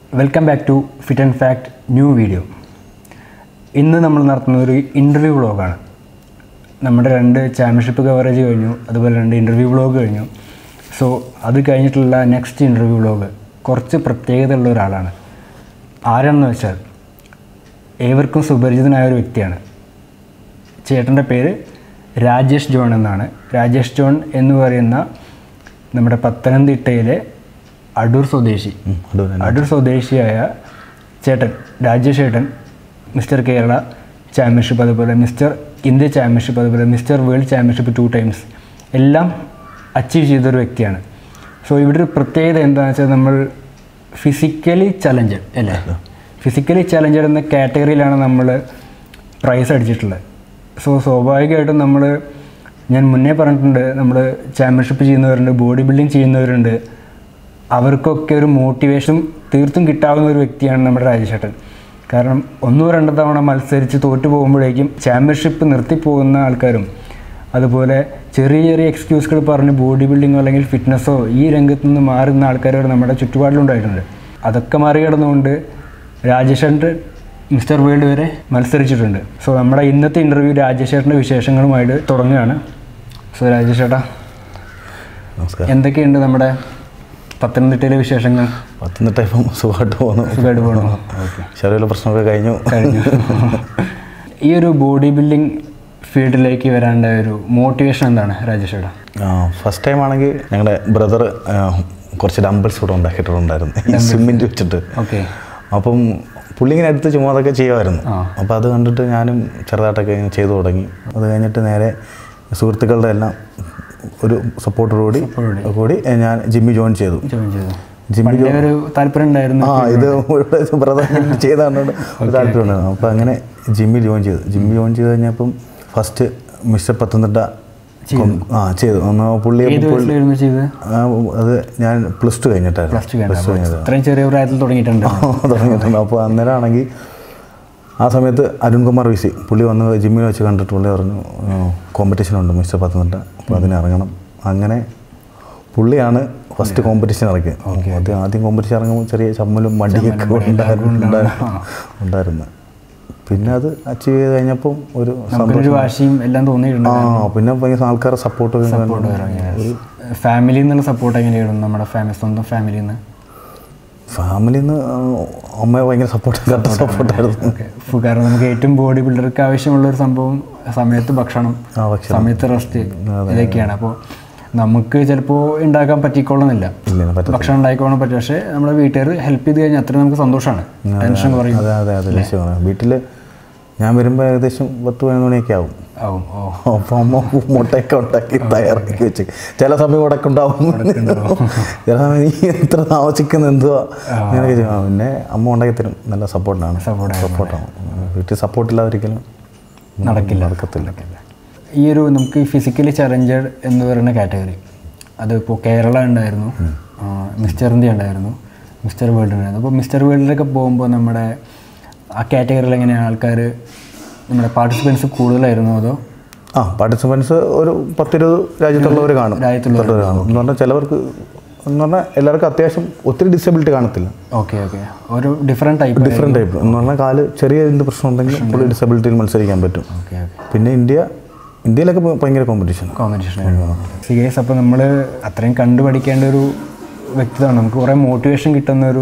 Welcome back to fit and fact new video ഇന്ന് നമ്മൾ നടത്തുന്ന ഒരു ഇൻ്റർവ്യൂ വ്ളോഗാണ് നമ്മുടെ രണ്ട് ചാമ്പ്യൻഷിപ്പ് കവറേജ് കഴിഞ്ഞു അതുപോലെ രണ്ട് ഇൻ്റർവ്യൂ വ്ളോഗ് കഴിഞ്ഞു സോ അത് കഴിഞ്ഞിട്ടുള്ള നെക്സ്റ്റ് ഇൻ്റർവ്യൂ വ്ളോഗ് കുറച്ച് പ്രത്യേകത ഉള്ള ഒരാളാണ് ആരാണെന്ന് വെച്ചാൽ ഏവർക്കും സുപരിചിതനായ ഒരു വ്യക്തിയാണ് ചേട്ടൻ്റെ പേര് രാജേഷ് ജോൺ എന്നാണ് രാജേഷ് ജോൺ എന്ന് പറയുന്ന നമ്മുടെ പത്തനംതിട്ടയിലെ അടൂർ സ്വദേശി അടൂർ അടൂർ സ്വദേശിയായ ചേട്ടൻ രാജേഷ് ചേട്ടൻ മിസ്റ്റർ കേരള ചാമ്പ്യൻഷിപ്പ് അതുപോലെ മിസ്റ്റർ ഇന്ത്യ ചാമ്പ്യൻഷിപ്പ് അതുപോലെ mister world championship two times എല്ലാം അച്ചീവ് ചെയ്തൊരു വ്യക്തിയാണ് സോ ഇവിടെ ഒരു പ്രത്യേകത എന്താണെന്ന് വെച്ചാൽ നമ്മൾ ഫിസിക്കലി ചലഞ്ചഡ് അല്ലേ ഫിസിക്കലി ചലഞ്ചഡ് എന്ന കാറ്റഗറിയിലാണ് നമ്മൾ പ്രൈസ് അടിച്ചിട്ടുള്ളത് സോ സ്വാഭാവികമായിട്ടും നമ്മൾ ഞാൻ മുന്നേ പറഞ്ഞിട്ടുണ്ട് നമ്മൾ ചാമ്പ്യൻഷിപ്പ് ചെയ്യുന്നവരുണ്ട് ബോഡി ബിൽഡിംഗ് ചെയ്യുന്നവരുണ്ട് അവർക്കൊക്കെ ഒരു മോട്ടിവേഷൻ തീർത്തും കിട്ടാവുന്ന ഒരു വ്യക്തിയാണ് നമ്മുടെ രാജേഷേട്ടൻ കാരണം ഒന്നോ രണ്ടോ തവണ മത്സരിച്ച് തോറ്റു പോകുമ്പോഴേക്കും ചാമ്പ്യൻഷിപ്പ് നിർത്തിപ്പോകുന്ന ആൾക്കാരും അതുപോലെ ചെറിയ ചെറിയ എക്സ്ക്യൂസുകൾ പറഞ്ഞ് ബോഡി ബിൽഡിങ്ങോ അല്ലെങ്കിൽ ഫിറ്റ്നസ്സോ ഈ രംഗത്ത് നിന്ന് മാറുന്ന ആൾക്കാർ നമ്മുടെ ചുറ്റുപാടിലുണ്ടായിട്ടുണ്ട് അതൊക്കെ മറികടന്നുകൊണ്ട് രാജേഷേട്ടൻ മിസ്റ്റർ വേൾഡ് വരെ മത്സരിച്ചിട്ടുണ്ട് സോ നമ്മുടെ ഇന്നത്തെ ഇൻ്റർവ്യൂ രാജേഷേട്ടൻ്റെ വിശേഷങ്ങളുമായിട്ട് തുടങ്ങുകയാണ് സോ രാജേഷേട്ടാ നമസ്കാരം എന്തൊക്കെയുണ്ട് നമ്മുടെ പത്തനംതിട്ടയിലെ വിശേഷങ്ങൾ പത്തനംതിട്ട ഇപ്പം സുഖമായിട്ട് പോകുന്നു സുഖമായിട്ട് പോകണോ ഓക്കെ ശരീര പ്രശ്നമൊക്കെ കഴിഞ്ഞു കഴിഞ്ഞു ഈ ഒരു ബോഡി ബിൽഡിംഗ് ഫീൽഡിലേക്ക് വരാണ്ട ഒരു മോട്ടിവേഷൻ എന്താണ് രാജേഷേട്ടാ ഫസ്റ്റ് ടൈം ആണെങ്കിൽ ഞങ്ങളുടെ ബ്രദർ കുറച്ച് ഡംബിൾസ് ഇവിടെ ഉണ്ടാക്കിയിട്ടുണ്ടായിരുന്നു സ്വിമ്മിൻ്റെ വെച്ചിട്ട് ഓക്കെ അപ്പം പുള്ളി ഇങ്ങനെ എടുത്ത് ചുമ്മാ അതൊക്കെ ചെയ്യുമായിരുന്നു ആ. അപ്പോൾ അത് കണ്ടിട്ട് ഞാനും ചെറുതായിട്ടൊക്കെ ഇങ്ങനെ ചെയ്തു തുടങ്ങി അത് കഴിഞ്ഞിട്ട് നേരെ സുഹൃത്തുക്കളുടെ എല്ലാം ഒരു സപ്പോർട്ടോടുകൂടി കൂടി ഞാൻ ജിമ്മി ജോയിൻ ചെയ്തു ജോയിൻ ചെയ്തു ജിമ്മി പണ്ടേ ഒരു താല്പര്യം ഉണ്ടായിരുന്നു ആ ഇത് ബ്രദർ ചെയ്താണ് ഒരു താല്പര്യമുണ്ടായിരുന്നു അപ്പോൾ അങ്ങനെ ജിമ്മിൽ ജോയിൻ ചെയ്തു ജിമ്മിൽ ജോയിൻ ചെയ്ത് കഴിഞ്ഞപ്പം ഫസ്റ്റ് മിസ്റ്റർ പത്തനംതിട്ട കൊ- ആ ചെയ്തു ഒന്ന് പുള്ളി ഏത് വയസ്സിലായിരുന്നു ചെയ്ത് ആ, അത് ഞാൻ പ്ലസ് ടു കഴിഞ്ഞിട്ടായിരുന്നു പ്ലസ് ടു കഴിഞ്ഞ ഇത്രയും ചെറിയ പ്രായത്തിൽ തുടങ്ങിയിട്ടുണ്ട് തുടങ്ങിയിട്ടുണ്ട് അപ്പോൾ അന്നേരം ആണെങ്കിൽ ആ സമയത്ത് അരുൺകുമാർ വി സി പുള്ളി വന്ന് ജിമ്മിൽ വെച്ച് കണ്ടിട്ട് പുള്ളി പറഞ്ഞു കോമ്പറ്റീഷൻ ഉണ്ട് മിസ്റ്റർ പത്തനംതിട്ട അപ്പോൾ അതിന് ഇറങ്ങണം അങ്ങനെ പുള്ളിയാണ് ഫസ്റ്റ് കോമ്പറ്റീഷൻ ഇറക്കിയത് ആദ്യം ആദ്യം കോമ്പറ്റീഷൻ ഇറങ്ങുമ്പോൾ ചെറിയ ചമ്മലും മടിയൊക്കെ ഉണ്ടായിരുന്നു ഉണ്ടായിരുന്നു പിന്നെ അത് അച്ചീവ് ചെയ്ത് കഴിഞ്ഞപ്പം ഒരു നമുക്കൊരു വാശിയും എല്ലാം തോന്നിയിട്ടുണ്ട് ആ പിന്നെ ഭയങ്കര ആൾക്കാരുടെ സപ്പോർട്ട് ഒരു ഫാമിലിയിൽ നിന്നുള്ള സപ്പോർട്ട് എങ്ങനെയായിരുന്നു നമ്മുടെ ഫാമിലി സ്വന്തം ഫാമിലിയിൽ നിന്ന് ഫാമിലിയിൽ നിന്ന് അമ്മ ഭയങ്കര സപ്പോർട്ട് കറക്റ്റ് സപ്പോർട്ടായിരുന്നു ഓക്കെ കാരണം നമുക്ക് ഏറ്റവും ബോഡി ബിൽഡർക്ക് ആവശ്യമുള്ള ഒരു സംഭവം സമയത്ത് ഭക്ഷണം ആ ഭക്ഷണം സമയത്ത് റെസ്റ്റ് ഇതൊക്കെയാണ് അപ്പോൾ നമുക്ക് ചിലപ്പോൾ ഉണ്ടാക്കാൻ പറ്റിക്കൊള്ളുന്നില്ല ഇല്ല പറ്റ ഭക്ഷണം ഉണ്ടായിക്കോളാൻ പറ്റും പക്ഷേ നമ്മുടെ വീട്ടുകാർ ഹെൽപ്പ് ചെയ്ത് കഴിഞ്ഞാൽ അത്രയും നമുക്ക് സന്തോഷമാണ് ടെൻഷൻ കുറയും അതെ അതെ അതെ ലക്ഷ്യമാണ് വീട്ടിൽ ഞാൻ വരുമ്പോൾ ഏകദേശം പത്ത് പതിനൊന്ന് മണിയൊക്കെ ആവും ആവും ഓ അപ്പം അമ്മ മുട്ടയൊക്കെ ഉണ്ടാക്കി തയ്യാറാക്കി വെച്ച് ചില സമയം ഉടക്കം ഉണ്ടാവും ചില സമയം നീ എത്ര താമസിക്കുന്ന എന്തുവാ അങ്ങനെയൊക്കെ ചെയ്യും. ആ, പിന്നെ അമ്മ ഉണ്ടാക്കി തരും നല്ല സപ്പോർട്ടാണ് Support ആണ്. സപ്പോർട്ടാണ് വീട്ടിൽ സപ്പോർട്ടില്ല ഒരിക്കലും നടക്കില്ല. നടക്കത്തില്ല ഈ ഒരു നമുക്ക് ഫിസിക്കലി ചലഞ്ചഡ് എന്ന് പറയുന്ന കാറ്റഗറി അതിപ്പോൾ കേരള ഉണ്ടായിരുന്നു ആ, മിസ്റ്റർ ഇന്ത്യ ഉണ്ടായിരുന്നു മിസ്റ്റർ വേൾഡ് ഉണ്ടായിരുന്നു അപ്പോൾ മിസ്റ്റർ വേൾഡിലൊക്കെ പോകുമ്പോൾ നമ്മുടെ ആ കാറ്റഗറിയിൽ എങ്ങനെയാണ് ആൾക്കാർ നമ്മുടെ പാർട്ടിസിപ്പൻസ് കൂടുതലായിരുന്നു അതോ ആ പാർട്ടിസിപ്പൻസ് ഒരു പത്തിരുപത് രാജ്യത്തുള്ളവർ കാണും രാജ്യത്തുള്ളവർ ഉള്ളവർ കാണും എന്ന് പറഞ്ഞാൽ ചിലവർക്ക് എന്ന് പറഞ്ഞാൽ എല്ലാവർക്കും അത്യാവശ്യം ഒത്തിരി ഡിസബിലിറ്റി കാണത്തില്ല ഓക്കെ ഓക്കെ ഒരു ഡിഫറെൻറ്റ് ടൈപ്പ് ഡിഫറെൻറ്റ് ടൈപ്പ് എന്ന് പറഞ്ഞാൽ കാല് ചെറിയ എന്ത് പ്രശ്നം ഉണ്ടെങ്കിൽ പുള്ളി ഡിസബിലിറ്റിയിൽ മത്സരിക്കാൻ പറ്റും ഓക്കെ ഓക്കെ പിന്നെ ഇന്ത്യ ഇന്ത്യയിലൊക്കെ ഭ- ഭയങ്കര കോമ്പറ്റീഷൻ കോമ്പറ്റീഷൻ സി എസ് അപ്പോൾ നമ്മൾ അത്രയും കണ്ടു പഠിക്കേണ്ട ഒരു വ്യക്തിത്വമാണ് നമുക്ക് കുറേ മോട്ടിവേഷൻ കിട്ടുന്ന ഒരു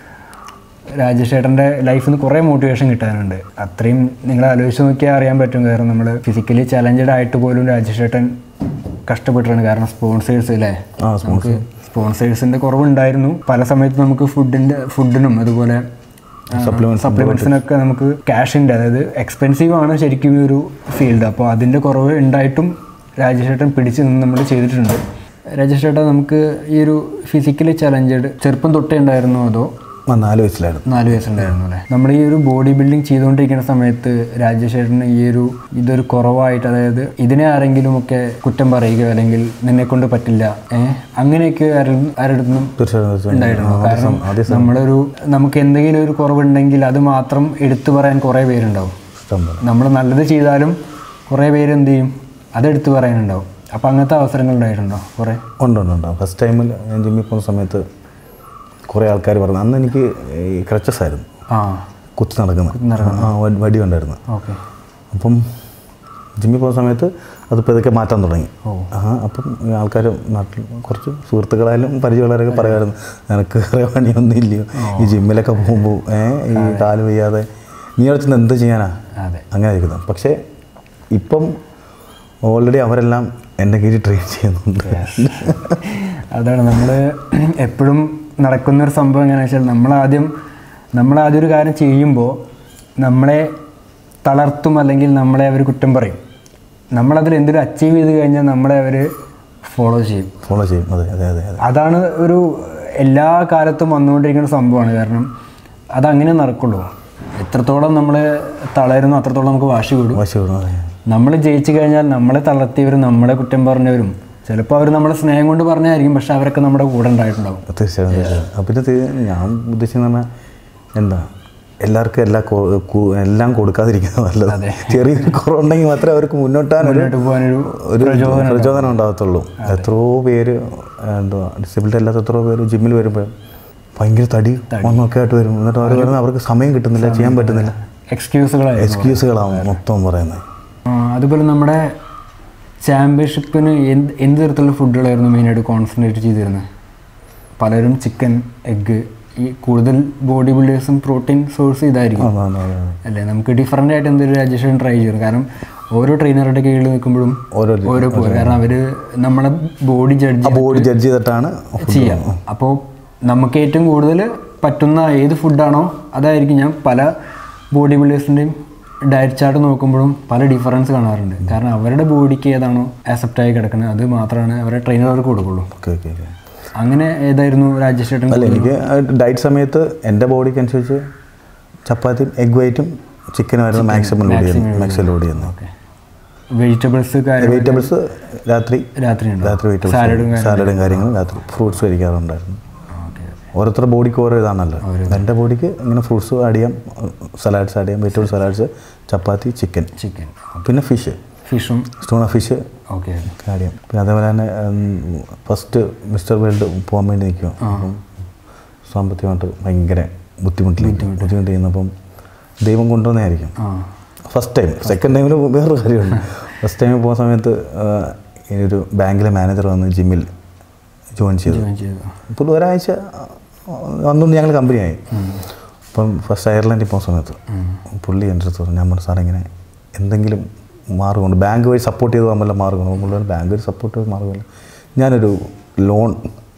രാജേഷ് ചേട്ടൻ്റെ ലൈഫിൽ നിന്ന് കുറേ മോട്ടിവേഷൻ കിട്ടാനുണ്ട് അത്രയും നിങ്ങൾ ആലോചിച്ച് നോക്കിയാൽ അറിയാൻ പറ്റും കാരണം നമ്മൾ ഫിസിക്കലി ചലഞ്ചഡ് ആയിട്ട് പോലും രാജേഷ് ചേട്ടൻ കഷ്ടപ്പെട്ടിട്ടുണ്ട് കാരണം സ്പോൺസേഴ്സ് അല്ലേ ആ നമുക്ക് സ്പോൺസേഴ്സിൻ്റെ കുറവുണ്ടായിരുന്നു പല സമയത്ത് നമുക്ക് ഫുഡിൻ്റെ ഫുഡിനും അതുപോലെ Supplements സപ്ലിമെൻറ്റ്സിനൊക്കെ നമുക്ക് ക്യാഷ് ഉണ്ട് അതായത് എക്സ്പെൻസീവ് ആണ് ശരിക്കും ഈ ഒരു ഫീൽഡ് അപ്പോൾ അതിൻ്റെ കുറവ് ഉണ്ടായിട്ടും രാജേഷ് ചേട്ടൻ പിടിച്ച് നിന്ന് നമ്മൾ ചെയ്തിട്ടുണ്ട് രാജേഷ് ചേട്ടൻ നമുക്ക് ഈ ഒരു ഫിസിക്കലി ചലഞ്ചഡ് ചെറുപ്പം തൊട്ടേ ഉണ്ടായിരുന്നോ അതോ ആ നാല് വയസ്സിലായിരുന്നു നാല് വയസ്സുണ്ടായിരുന്നു അല്ലേ നമ്മൾ ഈ ഒരു ബോഡി ബിൽഡിംഗ് ചെയ്തുകൊണ്ടിരിക്കുന്ന സമയത്ത് രാജേഷ് ചേട്ടന് ഈ ഒരു ഇതൊരു കുറവായിട്ട് അതായത് ഇതിനെ ആരെങ്കിലും ഒക്കെ കുറ്റം പറയുകയോ അല്ലെങ്കിൽ നിന്നെ കൊണ്ട് പറ്റില്ല ഏഹ് അങ്ങനെയൊക്കെ ആരും ആരുടെ തീർച്ചയായും ഉണ്ടായിരുന്നു കാരണം നമ്മളൊരു നമുക്ക് എന്തെങ്കിലും ഒരു കുറവുണ്ടെങ്കിൽ അത് മാത്രം എടുത്തു പറയാൻ കുറേ പേരുണ്ടാവും ഇഷ്ടം പോലെ നമ്മൾ നല്ലത് ചെയ്താലും കുറേ പേര് എന്ത് ചെയ്യും അതെടുത്ത് പറയാനുണ്ടാവും അപ്പോൾ അങ്ങനത്തെ അവസരങ്ങൾ ഉണ്ടായിട്ടുണ്ടോ കുറേ ഉണ്ട് ഉണ്ട് ഉണ്ട് ഫസ്റ്റ് ടൈമിൽ ഞാൻ ജിമ്മിൽ പോകുന്ന സമയത്ത് കുറേ ആൾക്കാർ പറഞ്ഞു അന്ന് എനിക്ക് ഈ ക്രച്ചസ് ആയിരുന്നു ആ കുത്തി നടക്കുന്ന ആ വടി- വടി ഉണ്ടായിരുന്നു ഓക്കെ അപ്പം ജിമ്മിൽ പോകുന്ന സമയത്ത് അത് പതുക്കെ മാറ്റാൻ തുടങ്ങി ആ അപ്പം ആൾക്കാർ നാട്ടിൽ കുറച്ച് സുഹൃത്തുക്കളായാലും പരിചയമുള്ളവരൊക്കെ പറയുമായിരുന്നു നിനക്ക് വേറെ പണിയൊന്നും ഇല്ലയോ ഈ ജിമ്മിലൊക്കെ പോകുമ്പോൾ ഏഹ് ഈ കാല് വയ്യാതെ നീ അവിടെ ചെന്ന് എന്ത് ചെയ്യാനാ അതെ അങ്ങനെ ഇരിക്കുന്നത് പക്ഷേ ഇപ്പം ഓൾറെഡി അവരെല്ലാം എൻ്റെ കീഴിൽ ട്രെയിൻ ചെയ്യുന്നുണ്ട് അതാണ് നമ്മൾ എപ്പോഴും നടക്കുന്നൊരു സംഭവം എങ്ങനെയാണെന്ന് വെച്ചാൽ നമ്മളാദ്യം നമ്മളാദ്യം ഒരു കാര്യം ചെയ്യുമ്പോൾ നമ്മളെ തളർത്തും അല്ലെങ്കിൽ നമ്മളെ അവർ കുറ്റം പറയും നമ്മളതിൽ എന്തെങ്കിലും അച്ചീവ് ചെയ്ത് കഴിഞ്ഞാൽ നമ്മളെ അവർ ഫോളോ ചെയ്യും ഫോളോ ചെയ്യും അതെ അതെ അതെ അതെ അതാണ് ഒരു എല്ലാ കാലത്തും വന്നുകൊണ്ടിരിക്കുന്ന സംഭവമാണ് കാരണം അതങ്ങനെ നടക്കുള്ളൂ എത്രത്തോളം നമ്മൾ തളരുന്നു അത്രത്തോളം നമുക്ക് വാശി കൂടും വാശി വിടും അതെ നമ്മൾ ജയിച്ചു കഴിഞ്ഞാൽ നമ്മളെ തളർത്തിയവരും നമ്മളെ കുറ്റം പറഞ്ഞവരും ചിലപ്പോൾ അവർ നമ്മളെ സ്നേഹം കൊണ്ട് പറഞ്ഞായിരിക്കും പക്ഷെ അവരൊക്കെ നമ്മുടെ കൂടെ ഉണ്ടായിട്ടുണ്ടാവും തീർച്ചയായും തീർച്ചയായും അപ്പം പിന്നെ തീ- ഞാൻ ഉദ്ദേശിക്കുന്നത് പറഞ്ഞാൽ എന്താ എല്ലാവർക്കും എല്ലാ കൊ- കു- എല്ലാം കൊടുക്കാതിരിക്കുന്നത് നല്ലത് ചെറിയൊരു കുറവുണ്ടെങ്കിൽ മാത്രമേ അവർക്ക് മുന്നോട്ടാനൊരു മുന്നോട്ട് പോകാനൊരു ഒരു പ്രചോദനം ഉണ്ടാകത്തുള്ളൂ എത്രയോ പേര് എന്തുവാ ഡിസബിലിറ്റി അല്ലാത്ത എത്രയോ പേര് ജിമ്മിൽ വരുമ്പോൾ ഭയങ്കര തടി ഒന്നൊക്കെ ആയിട്ട് വരും എന്നിട്ട് അവർ വരുന്നത് അവർക്ക് സമയം കിട്ടുന്നില്ല ചെയ്യാൻ പറ്റുന്നില്ല എക്സ്ക്യൂസുകളായിരുന്നു എക്സ്ക്യൂസുകളാവും മൊത്തം പറയുന്നത് ആ, അതുപോലെ നമ്മുടെ ചാമ്പ്യൻഷിപ്പിന് എന്ത് എന്ത് തരത്തിലുള്ള ഫുഡുകളായിരുന്നു മെയിനായിട്ട് കോൺസെൻട്രേറ്റ് ചെയ്തിരുന്നത് പലരും ചിക്കൻ എഗ്ഗ് ഈ കൂടുതൽ ബോഡി ബിൽഡേഴ്സും പ്രോട്ടീൻ സോഴ്സ് ഇതായിരിക്കും അതാണ് അതാണ്. അല്ലേ നമുക്ക് ഡിഫറൻ്റ് ആയിട്ട് എന്തൊരു രാജേഷൻ ട്രൈ ചെയ്യണം കാരണം ഓരോ ട്രെയിനറുടെ കീഴിൽ നിൽക്കുമ്പോഴും ഓരോ ഓരോ പോലെ കാരണം അവർ നമ്മളെ ബോഡി ജഡ്ജ് ബോഡി ജഡ്ജ് ചെയ്തിട്ടാണ് ചെയ്യാം അപ്പോൾ നമുക്ക് ഏറ്റവും കൂടുതൽ പറ്റുന്ന ഏത് ഫുഡാണോ അതായിരിക്കും ഞാൻ പല ബോഡി ബിൽഡേഴ്സിൻ്റെയും ഡയറ്റ് ചാർട്ട് നോക്കുമ്പോഴും പല ഡിഫറൻസ് കാണാറുണ്ട് കാരണം അവരുടെ ബോഡിക്ക് ഏതാണോ ആക്സെപ്റ്റ് ആയി കിടക്കുന്നത് അത് മാത്രമാണ് അവരുടെ ട്രെയിനർ അവർക്ക് കൊടുക്കുള്ളൂ ഓക്കെ ഓക്കെ ഓക്കെ അങ്ങനെ ഏതായിരുന്നു രാജേഷ് ചേട്ടൻ അല്ല എനിക്ക് ഡയറ്റ് സമയത്ത് എൻ്റെ ബോഡിക്ക് അനുസരിച്ച് ചപ്പാത്തിയും എഗ് വൈറ്റും ചിക്കനുമായിരുന്നു മാക്സിമം ലോഡ് ചെയ്യുന്നത് മാക്സിമം ലോഡ് ചെയ്യുന്നത് ഓക്കെ വെജിറ്റബിൾസ് കാര്യം വെജിറ്റബിൾസ് രാത്രി രാത്രി ഉണ്ട് രാത്രി വെജിറ്റബിൾസ് സാലഡും കാര്യങ്ങളും രാത്രി ഫ്രൂട്ട്സ് കഴിക്കാറുണ്ടായിരുന്നു ഓക്കെ ഓരോരുത്തരുടെ ബോഡിക്ക് ഓരോ ഇതാണല്ലോ എൻ്റെ ബോഡിക്ക് ഇങ്ങനെ ഫ്രൂട്ട്സ് ആഡ് ചെയ്യാം സലാഡ്സ് ആഡ് ചെയ്യാം vegetable salads chapati chicken chicken പിന്നെ ഫിഷ് ഫിഷും സ്റ്റൂണ ഫിഷ് ഓക്കെ ആഡ് ചെയ്യാം പിന്നെ അതേപോലെ തന്നെ ഫസ്റ്റ് മിസ്റ്റർ വേൾഡ് പോകാൻ വേണ്ടി നിൽക്കും അപ്പം സാമ്പത്തികമായിട്ട് ഭയങ്കര ബുദ്ധിമുട്ടിൽ ബുദ്ധിമുട്ട് ചെയ്യുന്നപ്പം ദൈവം കൊണ്ടുവന്നതായിരിക്കും ആ ഫസ്റ്റ് ടൈം സെക്കൻഡ് ടൈമിൽ വേറൊരു കാര്യമുണ്ട് ഫസ്റ്റ് ടൈമിൽ പോകുന്ന സമയത്ത് ആ, ഈ ഒരു ബാങ്കിലെ മാനേജർ വന്ന് ജിമ്മിൽ ജോയിൻ ചെയ്തു ജോയിൻ ചെയ്തു ഇപ്പോൾ ഒരാഴ്ച വന്നുകൊണ്ട് ഞങ്ങൾ കമ്പനിയായി അപ്പം ഫസ്റ്റ് അയർലൻഡിൽ പോകുന്ന സമയത്ത് പുള്ളി എൻ്റെ അടുത്ത് പറഞ്ഞു ഞാൻ പറഞ്ഞു സാറേ ഇങ്ങനെ എന്തെങ്കിലും മാർഗമുണ്ട് ബാങ്ക് വഴി സപ്പോർട്ട് ചെയ്ത് പോകുമ്പോൾ മാർഗമുണ്ട് അപ്പോൾ പുള്ളി പറഞ്ഞു, ബാങ്ക് വഴി സപ്പോർട്ട് ചെയ്ത് മാർഗമില്ല ഞാനൊരു ലോൺ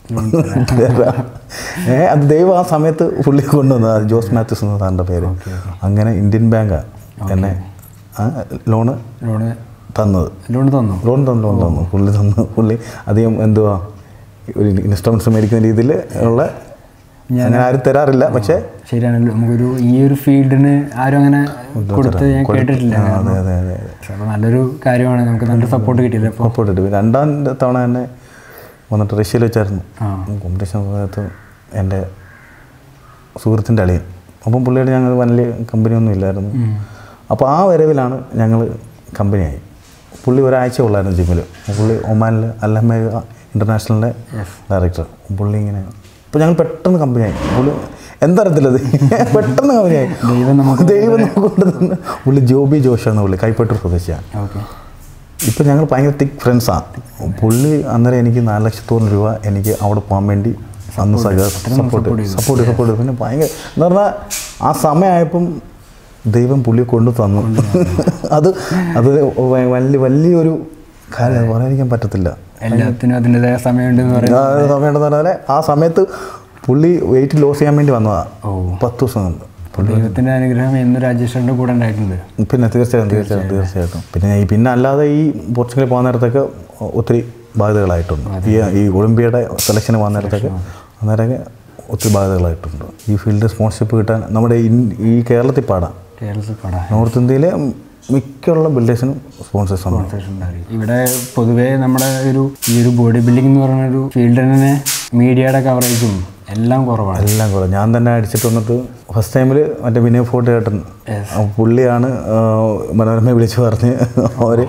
ഏ അത് ദൈവം ആ സമയത്ത് പുള്ളി കൊണ്ടുവന്നത് അത് ജോസ് മാത്യൂസ് എന്ന സാറിൻ്റെ പേര് അങ്ങനെ ഇന്ത്യൻ ബാങ്കാണ് എന്നെ ആ ലോണ് ലോണ് തന്നത് ലോൺ തന്നു ലോൺ തന്നു ലോൺ തന്നു പുള്ളി തന്നു പുള്ളി അധികം എന്തുവാ ഒരു ഇൻസ്ട്രുമെൻറ്റ്സ് മേടിക്കുന്ന രീതിയിൽ ഉള്ള അങ്ങനെ ആരും തരാറില്ല പക്ഷേ ശരിയാണല്ലോ നമുക്കൊരു ഈ ഒരു ഫീൽഡിന് ആരും അങ്ങനെ കൊടുത്ത് ഞാൻ കേട്ടിട്ടില്ല അതെ അതെ അതെ അപ്പോൾ നല്ലൊരു കാര്യമാണ് നമുക്ക് നല്ല സപ്പോർട്ട് കിട്ടിയില്ല അപ്പോൾ സപ്പോർട്ട് ഇട്ടു രണ്ടാം തവണ തന്നെ വന്നിട്ട് റഷ്യയിൽ വെച്ചായിരുന്നു ആ കോമ്പറ്റീഷൻ സമയത്ത് എൻ്റെ സുഹൃത്തിൻ്റെ അളിയൻ അപ്പം പുള്ളിയുടെ ഞങ്ങൾ വലിയ കമ്പനിയൊന്നും ഇല്ലായിരുന്നു അപ്പോൾ ആ വരവിലാണ് ഞങ്ങൾ കമ്പനിയായി പുള്ളി ഒരാഴ്ച ഉള്ളായിരുന്നു ജിമ്മിൽ പുള്ളി ഒമാനിൽ അല്ലമ്മ ഇൻ്റർനാഷണലിൻ്റെ ഡയറക്ടർ പുള്ളി ഇങ്ങനെ അപ്പോൾ ഞങ്ങൾ പെട്ടെന്ന് കമ്പനിയായി പുള്ളി എന്തറിയത്തില്ലത് പെട്ടെന്ന് കമ്പനിയായി ദൈവം നമുക്ക് ദൈവം നമുക്ക് കൊണ്ടുതന്നു പുള്ളി ജോബി ജോഷ് എന്ന പുള്ളി കൈപ്പറ്റൂർ സ്വദേശിയാണ് ഓക്കെ ഇപ്പം ഞങ്ങൾ ഭയങ്കര തിക് ഫ്രണ്ട്സാണ് പുള്ളി അന്നേരം എനിക്ക് നാല് ലക്ഷത്തോളം രൂപ എനിക്ക് അവിടെ പോകാൻ വേണ്ടി അന്ന് സപ്പോർട്ട് സപ്പോർട്ട് സപ്പോർട്ട് പിന്നെ ഭയങ്കര എന്ന് പറഞ്ഞാൽ ആ സമയമായപ്പം ദൈവം പുള്ളി കൊണ്ടു തന്നു അത് അത് വ- വലിയ വലിയൊരു കാര്യം പറയാതിരിക്കാൻ പറ്റത്തില്ല എല്ലാത്തിനും അതിൻ്റെതായ സമയമുണ്ടെന്ന് പറയാം ആ സമയമുണ്ടെന്ന് പറഞ്ഞാൽ ആ സമയത്ത് പുള്ളി വെയിറ്റ് ലോസ് ചെയ്യാൻ വേണ്ടി വന്നതാണ് ഓ പത്ത് ദിവസം കൊണ്ട് ദൈവത്തിൻ്റെ അനുഗ്രഹം എന്ന് രാജേഷേട്ടൻ്റെ കൂടെ ഉണ്ടായിട്ടുണ്ട് പിന്നെ തീർച്ചയായും തീർച്ചയായും തീർച്ചയായിട്ടും പിന്നെ ഈ പിന്നെ അല്ലാതെ ഈ പോർച്ചുഗലിൽ പോകുന്ന നേരത്തൊക്കെ ഒത്തിരി ബാധ്യതകളായിട്ടുണ്ട് ഈ ഈ ഒളിമ്പിയയുടെ സെലക്ഷന് പോകുന്ന നേരത്തൊക്കെ അന്നേരമൊക്കെ ഒത്തിരി ബാധ്യതകളായിട്ടുണ്ട് ഈ ഫീൽഡ് സ്പോൺസർഷിപ്പ് കിട്ടാൻ നമ്മുടെ ഇൻ- ഈ കേരളത്തിൽ പാടാം കേരളത്തിൽ പടാ നോർത്ത് ഇന്ത്യയിലെ മിക്കുള്ള ബിൽഡേഴ്സിനും സ്പോൺസേഴ്സ് ഉണ്ട് ഇവിടെ പൊതുവേ നമ്മുടെ ഒരു ഈ ഒരു ബോഡി ബിൽഡിംഗ് എന്ന് പറയുന്ന ഒരു ഫീൽഡിൽ തന്നെ മീഡിയയുടെ കവറേജും എല്ലാം കുറവാണ് എല്ലാം കൂടെ ഞാൻ തന്നെ അടിച്ചിട്ട് വന്നിട്ട് ഫസ്റ്റ് ടൈമിൽ മറ്റേ വിനയ് ഫോർട്ട് ചേട്ടൻ ആ പുള്ളിയാണ് ആ, മനോരമയെ വിളിച്ച് പറഞ്ഞ് അവർ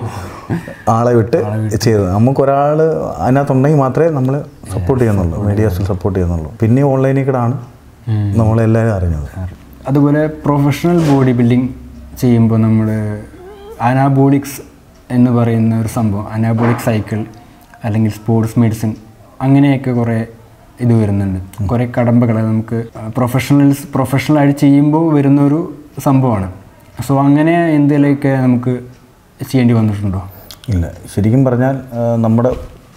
ആളെ വിട്ട് ചെയ്തത് നമുക്ക് ഒരാൾ അതിനകത്തുണ്ടെങ്കിൽ മാത്രമേ നമ്മൾ സപ്പോർട്ട് ചെയ്യുന്നുള്ളൂ മീഡിയാസിൽ സപ്പോർട്ട് ചെയ്യുന്നുള്ളൂ പിന്നെ ഓൺലൈനിൽ കൂടെ ആണ് നമ്മളെല്ലാവരും അറിഞ്ഞത് അതുപോലെ പ്രൊഫഷണൽ ബോഡി ബിൽഡിംഗ് ചെയ്യുമ്പോൾ നമ്മൾ അനാബോളിക്സ് എന്ന് പറയുന്ന ഒരു സംഭവം അനാബോളിക് സൈക്കിൾ അല്ലെങ്കിൽ സ്പോർട്സ് മെഡിസിൻ അങ്ങനെയൊക്കെ കുറേ ഇത് വരുന്നുണ്ട് കുറേ കടമ്പകൾ നമുക്ക് പ്രൊഫഷണൽസ് പ്രൊഫഷണലായിട്ട് ചെയ്യുമ്പോൾ വരുന്നൊരു സംഭവമാണ് സോ അങ്ങനെ എന്തെങ്കിലുമൊക്കെ നമുക്ക് ചെയ്യേണ്ടി വന്നിട്ടുണ്ടോ ഇല്ല ശരിക്കും പറഞ്ഞാൽ ആ, നമ്മുടെ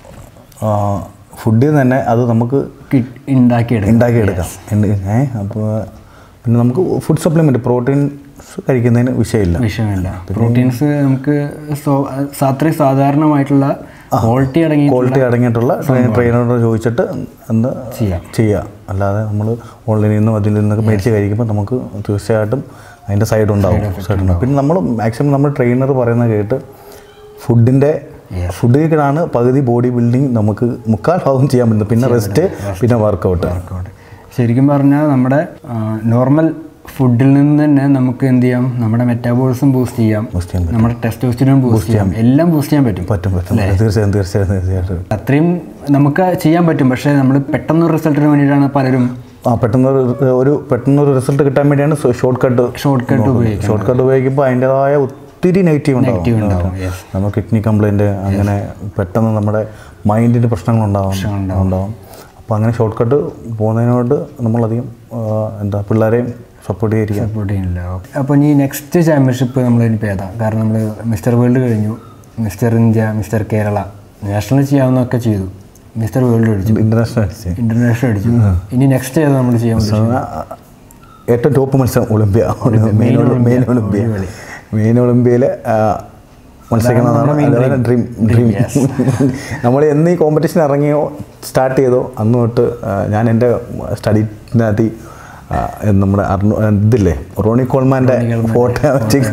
ഫുഡിൽ തന്നെ അത് നമുക്ക് കിട്ട് ഉണ്ടാക്കിയെടുക്കും ഉണ്ടാക്കിയെടുക്കാം ഉണ്ട്. ഏ അപ്പോൾ പിന്നെ നമുക്ക് ഫുഡ് സപ്ലിമെൻറ്റ് പ്രോട്ടീൻസ് കഴിക്കുന്നതിന് വിഷയമില്ല വിഷയമില്ല പ്രോട്ടീൻസ് നമുക്ക് സോ- അത്രയും സാധാരണമായിട്ടുള്ള ക്വാളിറ്റി അടങ്ങി ക്വാളിറ്റി അടങ്ങിയിട്ടുള്ള ട്രെയിൻ ട്രെയിനറോട് ചോദിച്ചിട്ട് എന്താ ചെയ്യാം ചെയ്യുക അല്ലാതെ നമ്മൾ ഓൺലൈനിൽ നിന്നും അതിൽ നിന്നൊക്കെ മേടിച്ച് കഴിക്കുമ്പോൾ നമുക്ക് തീർച്ചയായിട്ടും അതിൻ്റെ സൈഡ് ഉണ്ടാവും സൈഡ് ഉണ്ടാവും പിന്നെ നമ്മൾ മാക്സിമം നമ്മൾ ട്രെയിനർ പറയുന്നത് കേട്ട് ഫുഡിൻ്റെ ഫുഡിലാണ് പകുതി ബോഡി ബിൽഡിങ് നമുക്ക് മുക്കാൽ ഭാഗം ചെയ്യാൻ പറ്റുന്നത് പിന്നെ റെസ്റ്റ് പിന്നെ വർക്കൗട്ട് ആയിക്കോട്ടെ. ശരിക്കും പറഞ്ഞാൽ നമ്മുടെ നോർമൽ ഫുഡിൽ നിന്ന് തന്നെ നമുക്ക് എന്ത് ചെയ്യാം നമ്മുടെ മെറ്റാബോളിസം ബൂസ്റ്റ് ചെയ്യാം Boost ചെയ്യാൻ നമ്മുടെ ടെസ്റ്റോസ്റ്റിനും ബൂസ്റ്റ് ചെയ്യാം എല്ലാം ബൂസ്റ്റ് ചെയ്യാൻ പറ്റും പറ്റും പറ്റും തീർച്ചയായും തീർച്ചയായും തീർച്ചയായിട്ടും അത്രയും നമുക്ക് ചെയ്യാൻ പറ്റും പക്ഷേ നമ്മൾ പെട്ടെന്ന് റിസൾട്ടിന് വേണ്ടിയിട്ടാണ് പലരും ആ പെട്ടെന്ന് ഒരു- ഒരു പെട്ടെന്ന് ഒരു റിസൾട്ട് കിട്ടാൻ വേണ്ടിയാണ് ഷോർട്ട് കട്ട് ഷോർട്ട് കട്ട് ഉപയോഗിക്കുന്നത് ഷോർട്ട് കട്ട് ഉപയോഗിക്കുമ്പോൾ അതിൻ്റെതായ ഒത്തിരി നെഗറ്റീവ് ഉണ്ടാവും ഉണ്ടാവും yes. നമുക്ക് കിഡ്നി കംപ്ലൈൻറ്റ് അങ്ങനെ പെട്ടെന്ന് നമ്മുടെ മൈൻഡിൻ്റെ പ്രശ്നങ്ങളുണ്ടാവും ഉണ്ടാവും അപ്പോൾ അങ്ങനെ ഷോർട്ട് കട്ട് പോകുന്നതിനോട് നമ്മളധികം ആ, എന്താ പിള്ളേരെയും സപ്പോർട്ട് ചെയ്തിരിക്കുക സപ്പോർട്ട് ചെയ്യുന്നില്ല അപ്പോൾ ഇനി നെക്സ്റ്റ് ചാമ്പ്യൻഷിപ്പ് നമ്മൾ ഇനിയിപ്പോൾ ഏതാ കാരണം നമ്മൾ മിസ്റ്റർ വേൾഡ് കഴിഞ്ഞു mister India mister Kerala national ചെയ്യാവുന്നതൊക്കെ ചെയ്തു മിസ്റ്റർ വേൾഡ് അടിച്ചു ഇൻ്റർനാഷണൽ അടിച്ച് ഇന്റർനാഷണൽ അടിച്ചു ഇനി നെക്സ്റ്റ് ഏതാ നമ്മൾ ചെയ്യാൻ ഉദ്ദേശിക്കുന്നത്? ഏറ്റവും ടോപ്പ് മത്സരം Olympia main main Olympia main ഒളിമ്പ്യയിൽ മത്സരിക്കുന്നതാണ് ഡ്രീം ഡ്രീം നമ്മൾ എന്ന് ഈ കോമ്പറ്റീഷൻ ഇറങ്ങിയോ സ്റ്റാർട്ട് ചെയ്തോ അന്ന് തൊട്ട് ആ, ഞാൻ എൻ്റെ സ്റ്റഡീനകത്ത് നമ്മുടെ അർണു ഇതില്ലേ റോണി കോൾമാൻ്റെ ഫോട്ടോ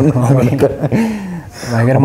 ഭയങ്കര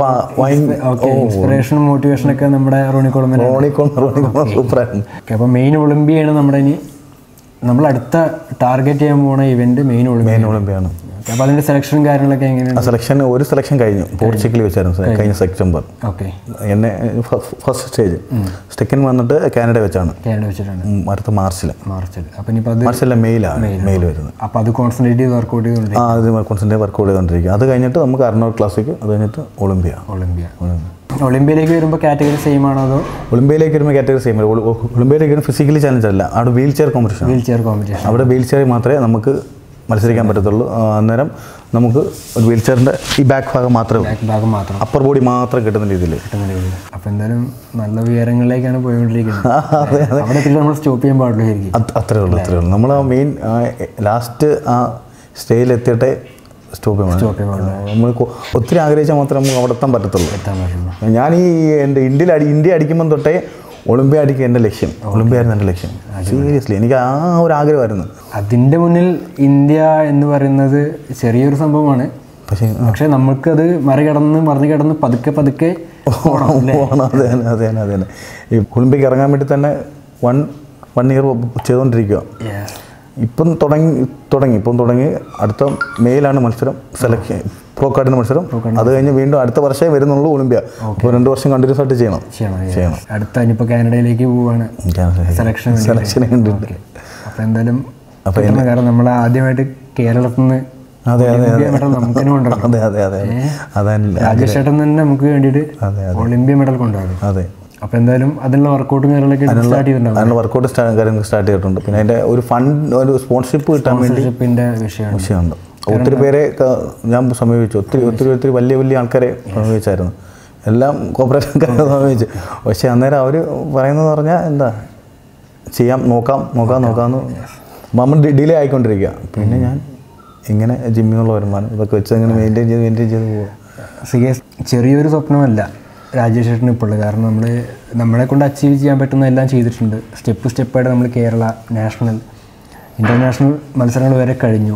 ഓക്കെ ഇൻസ്പിറേഷനും മോട്ടിവേഷനും ഒക്കെ നമ്മുടെ Ronnie Coleman Ronnie Cole Ronnie Cole സൂപ്പറായിരുന്നു ഓക്കെ അപ്പോൾ മെയിൻ ഒളിമ്പിയാണ് നമ്മുടെ ഇനി നമ്മൾ അടുത്ത ടാർഗറ്റ് ചെയ്യാൻ പോകുന്ന ഇവന്റ് മെയിൻ ഒളിമ്പിയ മെയിൻ ഒളിമ്പ്യാണ് അപ്പോൾ അതിന്റെ സെലക്ഷനും കാര്യങ്ങളൊക്കെ എങ്ങനെയാണ് ആ സെലക്ഷൻ ഒരു സെലക്ഷൻ കഴിഞ്ഞു പോർച്ചുഗലിൽ വെച്ചായിരുന്നു സെ- കഴിഞ്ഞ സെപ്റ്റംബർ ഓക്കെ എന്നെ ഫസ്റ്റ് സ്റ്റേജ് സെക്കൻഡ് വന്നിട്ട് കാനഡ വെച്ചാണ് കാനഡ വെച്ചിട്ടാണ് ഉം, അടുത്ത മാർച്ചിൽ മാർച്ചിൽ അപ്പോൾ ഇനിയിപ്പോൾ അത് മാർച്ചിലെ മെയിലാണ് മെയിൽ വരുന്നത് അപ്പോൾ അത് കോൺസെൻട്രേറ്റ് ചെയ്ത് വർക്കൗട്ട് ചെയ്തുകൊണ്ട് ആ അത് കോൺസെൻട്രേറ്റ് വർക്ക് ചെയ്തുകൊണ്ടിരിക്കുക അത് കഴിഞ്ഞിട്ട് നമുക്ക് അർണോഡ് ക്ലാസിക് അത് കഴിഞ്ഞിട്ട് ഒളിമ്പ്യ ഒളിമ്പിയ ഒളിമ്പിയയിലേക്ക് വരുമ്പോൾ കാറ്റഗറി സെയിം ആണോ അതോ ഒളിമ്പ്യയിലേക്ക് വരുമ്പോൾ കാറ്റഗറി സെയിം ഒളിമ്പ്യയിലേക്ക് വരുമ്പോൾ ഫിസിക്കലി ചാലഞ്ച് അല്ല അവിടെ wheelchair competition wheelchair competition അവിടെ വീൽ ചെയർ മാത്രമേ നമുക്ക് മത്സരിക്കാൻ പറ്റത്തുള്ളൂ ആ, അന്നേരം നമുക്ക് ഒരു വീൽ ചെയറിൻ്റെ ഈ ബാക്ക് ഭാഗം മാത്രമേ ബാക്ക് ഭാഗം മാത്രം അപ്പർ ബോഡി മാത്രം കിട്ടുന്ന രീതിയിൽ അപ്പോൾ എന്തായാലും നല്ല ഉയരങ്ങളിലേക്കാണ് പോയിക്കൊണ്ടിരിക്കുന്നത് അവിടെ എത്തിയിട്ട് നമ്മൾ സ്റ്റോപ്പ് ചെയ്യാൻ പാടുള്ളൂ ശരിക്കും അത് അത്രേ ഉള്ളൂ അത്രേ ഉള്ളൂ നമ്മൾ ആ മെയിൻ ലാസ്റ്റ് ആ സ്റ്റേജിലെത്തിയിട്ടേ സ്റ്റോപ്പ് ചെയ്യണം നമ്മൾ കൊ- ഒത്തിരി ആഗ്രഹിച്ചാൽ മാത്രമേ നമുക്ക് അവിടെ എത്താൻ പറ്റത്തുള്ളൂ എത്താൻ പറ്റുള്ളൂ ഞാൻ ഈ എൻ്റെ ഇന്ത്യയിൽ അടി ഇന്ത്യ അടിക്കുമ്പം തൊട്ടേ ഒളിമ്പ്യ അടിക്കുക എൻ്റെ ലക്ഷ്യം ഒളിമ്പ്യ ആയിരുന്നു എൻ്റെ ലക്ഷ്യം സീരിയസ്ലി എനിക്ക് ആ ഒരു ആഗ്രഹമായിരുന്നു അതിൻ്റെ മുന്നിൽ ഇന്ത്യ എന്ന് പറയുന്നത് ചെറിയൊരു സംഭവമാണ് പക്ഷേ പക്ഷെ നമുക്കത് മറികടന്ന് മറികടന്ന് പതുക്കെ പതുക്കെ പോകണം അല്ലേ? പോകണം അതെ തന്നെ അതെ തന്നെ അതെ തന്നെ ഈ ഒളിമ്പിക്ക് ഇറങ്ങാൻ വേണ്ടി തന്നെ വൺ വൺ ഇയർ ചെയ്തുകൊണ്ടിരിക്കുക Yes. ഇപ്പം തുടങ്ങി തുടങ്ങി ഇപ്പം തുടങ്ങി അടുത്ത മെയിലാണ് മത്സരം സെലക്ഷൻ പ്രോ കാർഡിന് മത്സരം അത് കഴിഞ്ഞ് വീണ്ടും അടുത്ത വർഷമേ വരുന്നുള്ളൂ ഒളിമ്പ്യ അപ്പോൾ രണ്ട് വർഷം കണ്ടിന്യൂസ് ആയിട്ട് ചെയ്യണം ചെയ്യണം yes. ചെയ്യണം. അടുത്ത ഇനിയിപ്പോൾ കാനഡയിലേക്ക് പോവാണ് സെലക്ഷൻ സെലക്ഷന് വേണ്ടിയിട്ട് അപ്പോൾ എന്തായാലും അപ്പോൾ കിട്ടണം. കാരണം നമ്മൾ ആദ്യമായിട്ട് കേരളത്തിൽ നിന്ന് അതെ അതെ ഒളിമ്പ്യ മെഡൽ നമുക്ക് തന്നെ കൊണ്ടുവരണം അതെ അതെ അതെ അതല്ല രാജേഷ് ചേട്ടൻ തന്നെ നമുക്ക് വേണ്ടിയിട്ട് അതെ ഒളിമ്പ്യ മെഡൽ കൊണ്ടുവരും അതെ അപ്പോൾ എന്തായാലും അതിനുള്ള വർക്കൗട്ടും കാര്യങ്ങളൊക്കെ സ്റ്റാർട്ട് ചെയ്തിട്ടുണ്ടാവും അതിനുള്ള വർക്കൗട്ട് കാര്യങ്ങൾ സ്റ്റാർട്ട് ചെയ്തിട്ടുണ്ട് പിന്നെ അതിൻ്റെ ഒരു ഫണ്ട് ഒരു സ്പോൺസർഷിപ്പ് കിട്ടാൻ വേണ്ടി സ്പോൺസർഷിപ്പിൻ്റെ വിഷയമാണ് വിഷയമുണ്ട് ഒത്തിരി പേരെ ക- ഞാൻ സമീപിച്ചു ഒത്തിരി ഒത്തിരി ഒത്തിരി വലിയ വലിയ ആൾക്കാരെ സമീപിച്ചായിരുന്നു എല്ലാം കോപ്പറേഷൻകാരെ സമീപിച്ചു പക്ഷേ അന്നേരം അവർ പറയുന്നത് പറഞ്ഞാൽ എന്താ ചെയ്യാം നോക്കാം നോക്കാം നോക്കാമെന്ന് നമ്മൾ ഡിലേ ആയിക്കൊണ്ടിരിക്കുക പിന്നെ ഞാൻ ഇങ്ങനെ ജിമ്മിൽ നിന്നുള്ള വരുമാനം ഇതൊക്കെ വെച്ച് അങ്ങനെ മെയിൻറ്റെയിൻ ചെയ്ത് മെയിൻറ്റെയിൻ ചെയ്ത് പോകും സിഗേസ് ചെറിയൊരു സ്വപ്നമല്ല രാജേഷ് ചേട്ടന് ഇപ്പോൾ ഉള്ളത് കാരണം നമ്മൾ നമ്മളെ കൊണ്ട് അച്ചീവ് ചെയ്യാൻ പറ്റുന്ന എല്ലാം ചെയ്തിട്ടുണ്ട് സ്റ്റെപ്പ് സ്റ്റെപ്പായിട്ട് നമ്മൾ കേരള നാഷണൽ ഇൻ്റർനാഷണൽ മത്സരങ്ങൾ വരെ കഴിഞ്ഞു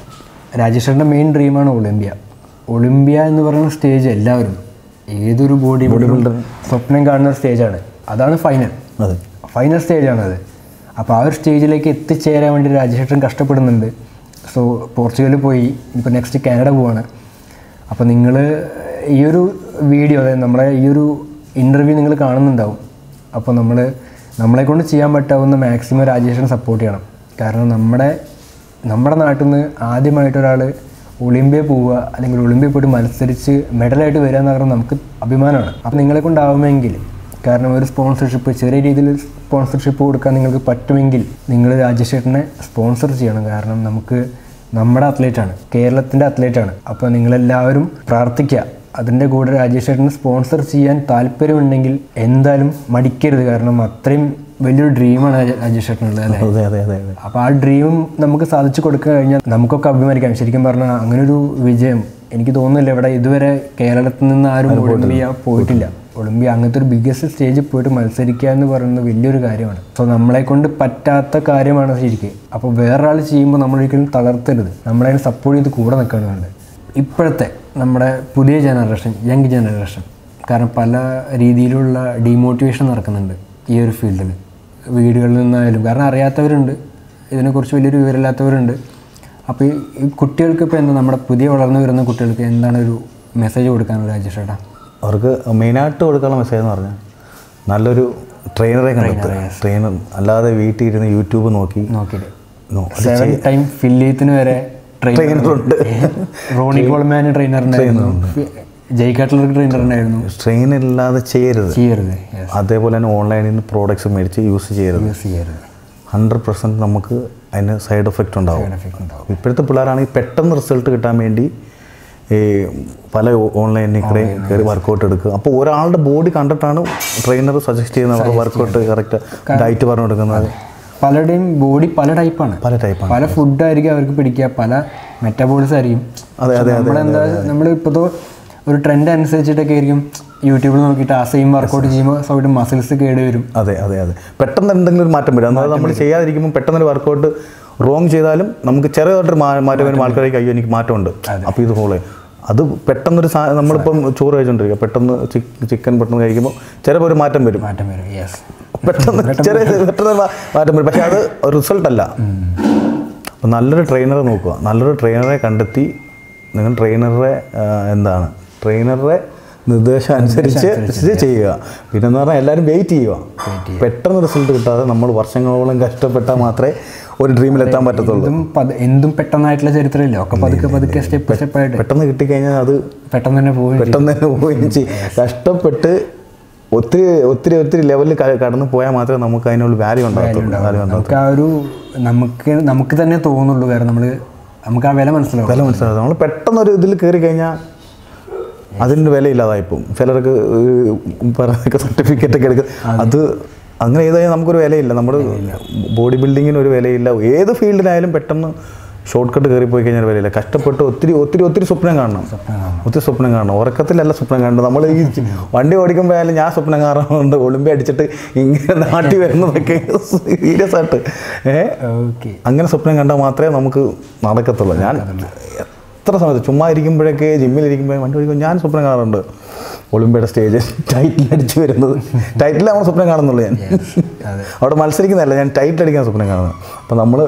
രാജേഷ് ചേട്ടൻ്റെ മെയിൻ ഡ്രീമാണ് ഒളിമ്പ്യ ഒളിമ്പ്യ എന്ന് പറയുന്ന സ്റ്റേജ് എല്ലാവരും ഏതൊരു ബോഡി ബിൽഡർ സ്വപ്നം കാണുന്ന ഒരു സ്റ്റേജാണ് അതാണ് ഫൈനൽ അതെ ഫൈനൽ സ്റ്റേജാണത് അപ്പോൾ ആ ഒരു സ്റ്റേജിലേക്ക് എത്തിച്ചേരാൻ വേണ്ടി രാജേഷേട്ടൻ കഷ്ടപ്പെടുന്നുണ്ട് സോ പോർച്ചുഗലിൽ പോയി ഇപ്പോൾ നെക്സ്റ്റ് കാനഡ പോവാണ് അപ്പോൾ നിങ്ങൾ ഈ ഒരു വീഡിയോ അതായത് നമ്മളെ ഈ ഒരു ഇൻ്റർവ്യൂ നിങ്ങൾ കാണുന്നുണ്ടാവും അപ്പോൾ നമ്മൾ നമ്മളെ കൊണ്ട് ചെയ്യാൻ പറ്റാവുന്ന മാക്സിമം രാജേഷിനെ സപ്പോർട്ട് ചെയ്യണം കാരണം നമ്മുടെ നമ്മുടെ നാട്ടിൽ നിന്ന് ആദ്യമായിട്ട് ഒരാൾ ഒളിമ്പിയ പോവുക അല്ലെങ്കിൽ ഒളിമ്പിയ പോയിട്ട് മത്സരിച്ച് മെഡലായിട്ട് വരിക എന്ന് പറഞ്ഞാൽ നമുക്ക് അഭിമാനമാണ് അപ്പോൾ നിങ്ങളെ കൊണ്ടാവുമെങ്കിൽ കാരണം ഒരു സ്പോൺസർഷിപ്പ് ചെറിയ രീതിയിൽ സ്പോൺസർഷിപ്പ് കൊടുക്കാൻ നിങ്ങൾക്ക് പറ്റുമെങ്കിൽ നിങ്ങൾ രാജേഷ് ചേട്ടനെ സ്പോൺസർ ചെയ്യണം കാരണം നമുക്ക് നമ്മുടെ അത്ലറ്റാണ് കേരളത്തിൻ്റെ അത്ലറ്റാണ് അപ്പോൾ നിങ്ങളെല്ലാവരും പ്രാർത്ഥിക്കുക അതിൻ്റെ കൂടെ രാജേഷ് ചേട്ടന് സ്പോൺസർ ചെയ്യാൻ താല്പര്യമുണ്ടെങ്കിൽ എന്തായാലും മടിക്കരുത് കാരണം അത്രയും വലിയൊരു ഡ്രീമാണ് രാജേഷ് ചേട്ടനുള്ളത് അല്ലേ അതെ അതെ അതെ അതെ അപ്പോൾ ആ ഡ്രീം നമുക്ക് സാധിച്ചു കൊടുക്കാൻ കഴിഞ്ഞാൽ നമുക്കൊക്കെ അഭിമാനിക്കാം ശരിക്കും പറഞ്ഞാൽ അങ്ങനെ ഒരു വിജയം എനിക്ക് തോന്നുന്നില്ല ഇവിടെ ഇതുവരെ കേരളത്തിൽ നിന്ന് ആരും ഒളിമ്പിയ പോയിട്ടില്ല ഒളിമ്പിയ അങ്ങനത്തെ ഒരു ബിഗ്ഗസ്റ്റ് സ്റ്റേജിൽ പോയിട്ട് മത്സരിക്കുക എന്ന് പറയുന്നത് വലിയൊരു കാര്യമാണ് സോ നമ്മളെ കൊണ്ട് പറ്റാത്ത കാര്യമാണ് ശരിക്കും അപ്പോൾ വേറൊരാൾ ചെയ്യുമ്പോൾ നമ്മളൊരിക്കലും തളർത്തരുത് നമ്മളതിനെ സപ്പോർട്ട് ചെയ്ത് കൂടെ നിൽക്കണമെന്നുണ്ട് ഇപ്പോഴത്തെ നമ്മുടെ പുതിയ ജനറേഷൻ യങ് ജനറേഷൻ കാരണം പല രീതിയിലുള്ള ഡീമോട്ടിവേഷൻ നടക്കുന്നുണ്ട് ഈ ഒരു ഫീൽഡിൽ വീടുകളിൽ നിന്നായാലും കാരണം അറിയാത്തവരുണ്ട് ഇതിനെക്കുറിച്ച് വലിയൊരു വിവരമില്ലാത്തവരുണ്ട് അപ്പോൾ ഈ ഈ കുട്ടികൾക്ക് ഇപ്പോൾ എന്താ നമ്മുടെ പുതിയ വളർന്നു വരുന്ന കുട്ടികൾക്ക് എന്താണ് ഒരു മെസ്സേജ് കൊടുക്കാനുള്ള രാജേഷ് ചേട്ടാ അവർക്ക് മെയിനായിട്ട് കൊടുക്കാനുള്ള മെസ്സേജ് എന്ന് പറഞ്ഞാൽ നല്ലൊരു ട്രെയിനറെ കണ്ടെത്തുക ട്രെയിനർ അല്ലാതെ വീട്ടിൽ ഇരുന്ന് യൂട്യൂബ് നോക്കി നോക്കിയിട്ട് നോ സെവൻ ടൈം ഫില്ലിയത്തിന് വരെ ട്രെയിനർ ട്രെയിനറുണ്ട് റോണി കോൾമാൻ ട്രെയിനർ ഉണ്ടായിരുന്നു ജയ് കട്ട്ലർക്ക് ട്രെയിനർ ഉണ്ടായിരുന്നു ട്രെയിനർ ഇല്ലാതെ ചെയ്യരുത് ചെയ്യരുത് യെസ് അതേപോലെ തന്നെ ഓൺലൈനിൽ നിന്ന് പ്രോഡക്റ്റ്സ് മേടിച്ച് യൂസ് ചെയ്യരുത് യൂസ് ചെയ്യരുത് ഹൺഡ്രഡ് പെർസെൻറ്റ് നമുക്ക് അതിന് സൈഡ് എഫക്റ്റ് ഉണ്ടാവും എഫക്റ്റ് ഉണ്ടാവും ഇപ്പോഴത്തെ പിള്ളേരാണെങ്കിൽ പെട്ടെന്ന് റിസൾട്ട് കിട്ടാൻ വേണ്ടി ഈ പല ഓൺലൈനിൽ കൂടെ കയറി വർക്കൗട്ട് എടുക്കുക അപ്പോൾ ഒരാളുടെ ബോഡി കണ്ടിട്ടാണ് ട്രെയിനർ സജസ്റ്റ് ചെയ്യുന്നത് അവരുടെ വർക്കൗട്ട് കറക്റ്റ് ഡയറ്റ് പറഞ്ഞു കൊടുക്കുന്നത് പലരുടെയും ബോഡി പല ടൈപ്പാണ് പല ടൈപ്പാണ് പല ഫുഡായിരിക്കും അവർക്ക് പിടിക്കുക പല മെറ്റബോളിസം ആയിരിക്കും അതെ, അതെ, അതെ, നമ്മളെന്താ നമ്മൾ ഇപ്പോഴത്തെ ഒരു ട്രെൻഡ് അനുസരിച്ചിട്ടൊക്കെ ആയിരിക്കും യൂട്യൂബിൽ നോക്കിയിട്ട് ആ സെയിം വർക്കൗട്ട് ചെയ്യുമ്പോൾ സൗണ്ട് മസിൽസ് കേട് വരും അതെ അതെ അതെ പെട്ടെന്ന് എന്തെങ്കിലും ഒരു മാറ്റം വരും അതായത് നമ്മൾ ചെയ്യാതിരിക്കുമ്പോൾ പെട്ടെന്നൊരു വർക്കൗട്ട് റോങ് ചെയ്താലും നമുക്ക് ചെറിയതായിട്ടൊരു മാ- മാറ്റം വരും ആൾക്കാർക്ക് അയ്യോ എനിക്ക് മാറ്റമുണ്ട് അപ്പോൾ ഇത് ഫോളോ ചെയ്യും അത് പെട്ടെന്നൊരു സാ നമ്മളിപ്പം ചോറ് കഴിച്ചുകൊണ്ടിരിക്കുക പെട്ടെന്ന് ചിക്കൻ പെട്ടെന്ന് കഴിക്കുമ്പോൾ ചിലപ്പോൾ ഒരു മാറ്റം വരും മാറ്റം വരും യെസ് പെട്ടെന്ന് ചെറിയ പെട്ടെന്ന് മാ- മാറ്റം വരും പക്ഷേ അത് റിസൾട്ട് അല്ല അപ്പോൾ നല്ലൊരു ട്രെയിനറെ നോക്കുക നല്ലൊരു ട്രെയിനറെ കണ്ടെത്തി നിങ്ങൾ ട്രെയിനറെ ആ, എന്താണ് ട്രെയിനറുടെ നിർദ്ദേശം അനുസരിച്ച് ഇത് ചെയ്യുക പിന്നെ എന്ന് പറഞ്ഞാൽ എല്ലാവരും വെയിറ്റ് ചെയ്യുക പെട്ടെന്ന് റിസൾട്ട് കിട്ടാതെ നമ്മൾ വർഷങ്ങളോളം കഷ്ടപ്പെട്ടാൽ മാത്രമേ ഒരു ഡ്രീമിൽ എത്താൻ പറ്റത്തുള്ളൂ എന്തും പത് എന്തും പെട്ടെന്നായിട്ടുള്ള ചരിത്രമില്ല ഒക്കെ പതുക്കെ പതുക്കെ സ്റ്റെപ്പ് സ്റ്റെപ്പായിട്ട് പെട്ടെന്ന് കിട്ടിക്കഴിഞ്ഞാൽ അത് പെട്ടെന്ന് തന്നെ പോകും പെട്ടെന്ന് തന്നെ പോവുകയും ചെയ്യും കഷ്ടപ്പെട്ട് ഒത്തിരി ഒത്തിരി ഒത്തിരി ലെവലിൽ കടന്നു പോയാൽ മാത്രമേ നമുക്ക് അതിനുള്ള വാല്യൂ ഉണ്ടാകത്തുള്ളൂ വാല്യൂ ഉണ്ടാകത്തുള്ളൂ നമുക്ക് ആ ഒരു നമുക്ക് നമുക്ക് തന്നെ തോന്നുള്ളൂ വേറെ നമ്മൾ നമുക്ക് ആ വില മനസ്സിലാവും വില മനസ്സിലാകും നമ്മൾ പെട്ടെന്ന് ഒരു ഇതിൽ കയറി കഴിഞ്ഞാൽ അതിന് വിലയില്ലാതായിപ്പോവും ചിലർക്ക് പറയുന്ന സർട്ടിഫിക്കറ്റ് ഒക്കെ എടുക്കുക അത് അങ്ങനെ ചെയ്താൽ നമുക്കൊരു വിലയില്ല നമ്മുടെ ബോഡി ബിൽഡിങ്ങിന് ഒരു വിലയില്ല ഏത് ഫീൽഡിനായാലും പെട്ടെന്ന് ഷോർട്ട് കട്ട് കയറി പോയി കഴിഞ്ഞാൽ വിലയില്ല കഷ്ടപ്പെട്ട് ഒത്തിരി ഒത്തിരി ഒത്തിരി സ്വപ്നം കാണണം ഒത്തിരി സ്വപ്നം കാണണം ഉറക്കത്തിലല്ല സ്വപ്നം കാണണം നമ്മൾ ഈ വണ്ടി ഓടിക്കുമ്പോൾ ആയാലും ഞാൻ സ്വപ്നം കാണാറുണ്ട് ഒളിമ്പി അടിച്ചിട്ട് ഇങ്ങനെ നാട്ടി വരുന്നതൊക്കെ സീരിയസ് ആയിട്ട് ഏഹ് ഓക്കെ അങ്ങനെ സ്വപ്നം കണ്ടാൽ മാത്രമേ നമുക്ക് നടക്കത്തുള്ളൂ ഞാൻ എത്ര സമയത്ത് ചുമ്മാ ഇരിക്കുമ്പോഴൊക്കെ ജിമ്മിലിരിക്കുമ്പോൾ വണ്ടി ഓടിക്കുമ്പോൾ ഞാൻ സ്വപ്നം കാണാറുണ്ട് ഒളിമ്പിയുടെ സ്റ്റേജ് ടൈറ്റിൽ അടിച്ച് വരുന്നത് ടൈറ്റിൽ നമ്മൾ സ്വപ്നം കാണുന്നുള്ളൂ ഞാൻ അതെ അവിടെ മത്സരിക്കുന്നതല്ല ഞാൻ ടൈറ്റിൽ അടിക്കാൻ സ്വപ്നം കാണുന്നത് അപ്പോൾ നമ്മൾ